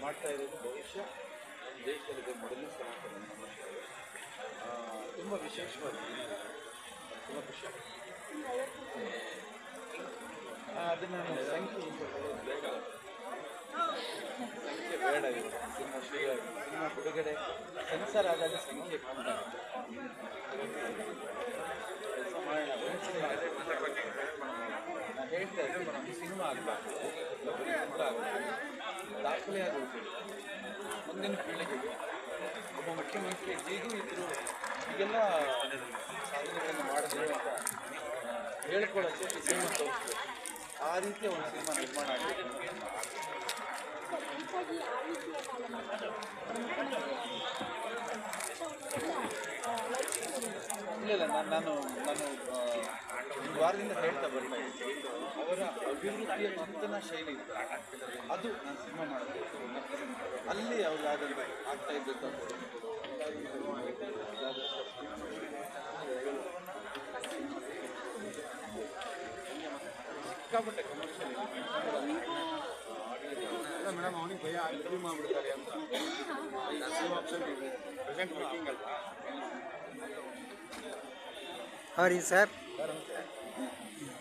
ಮಾಡ್ತಾ ಇರೋದು ಬಹುಶಃ ನಮ್ಮ ದೇಶದಲ್ಲಿ ಮೊದಲನೇ ಸಲ ಅಂತ ನನ್ನ ಭಾಷೆ ತುಂಬ ವಿಶೇಷವಾದ ದಿನ ಇದು. ತುಂಬ ಖುಷಿ ಅದನ್ನು ನಾನು ಸಂಖ್ಯೆ ಅಂತ ಹೇಳೋದು ಬೇಡ ಸಂಖ್ಯೆ ಬೇಡ ಇದು ಸಿನಿಮಾ ಶುರುವಾಗಿ ಸಿನಿಮಾ ಬಿಡುಗಡೆ ಸೆನ್ಸರ್ ಆದಾಗ ಸಂಖ್ಯೆ ಕೌಂಟ್ ಆಗುತ್ತೆ ಕೆಲಸ ಮಾಡೋಣ ಒಂದು ಸಿನಿಮಾ ನಾನು ಹೇಳ್ತಾ ಇದ್ದೀನಿ ನಮ್ಮ ಸಿನಿಮಾ ಆಗಬಾರ್ದು ಬರೀ ಊಟ ಆಗಬೇಕು ದಾಖಲೆ ಆಗೋದು ಮುಂದಿನ ಪೀಳಿಗೆಗೆ ಒಬ್ಬ ಮುಖ್ಯಮಂತ್ರಿ ಹೀಗೂ ಇದ್ರು ಈಗೆಲ್ಲ ಸಾಧನೆಗಳನ್ನು ಮಾಡಿದ್ರು ಅಂತ ಹೇಳ್ಕೊಳ್ಳೋಕ್ಕೆ ಈ ಸಿನಿಮಾ ತೋರಿಸ್ಬೇಕು ಆ ರೀತಿಯ ಒಂದು ಸಿನಿಮಾ ನಿರ್ಮಾಣ ಆಗಬೇಕು ಇಲ್ಲ ಇಲ್ಲ ನಾನು ನಾನು ನಾನು ಆ, ಒಂದು ವಾರದಿಂದ ಹೇಳ್ತಾ ಬರ್ತಾ ಇದ್ದೀನಿ ಅವರ ಅಭಿವೃದ್ಧಿಯ ಚಿಂತನಾ ಶೈಲಿ ಇದೆ ಅದು ನಾನು ಸಿನಿಮಾ ಮಾಡಬೇಕು ಅಲ್ಲಿ ಅವ್ರು ಯಾವ್ದಾದ್ರು ಆಗ್ತಾ ಇದ್ದದ್ದು ಸಿಕ್ಕಾಪಟ್ಟೆ ಕಮರ್ಷಿಯಲ್ ಮೇಡಮ್ ಅವನಿಗೆ ಭಯ ಇಂಟರ್ವ್ಯೂ ಮಾಡ್ಬಿಡ್ತಾರೆ ಅಂತ ಆಪ್ಷನ್ ಇದೆ ಪ್ರೆಸೆಂಟ್ ಮೇಕಿಂಗ್ ಅಲ್ವಾ ಹರಿ ಸರ್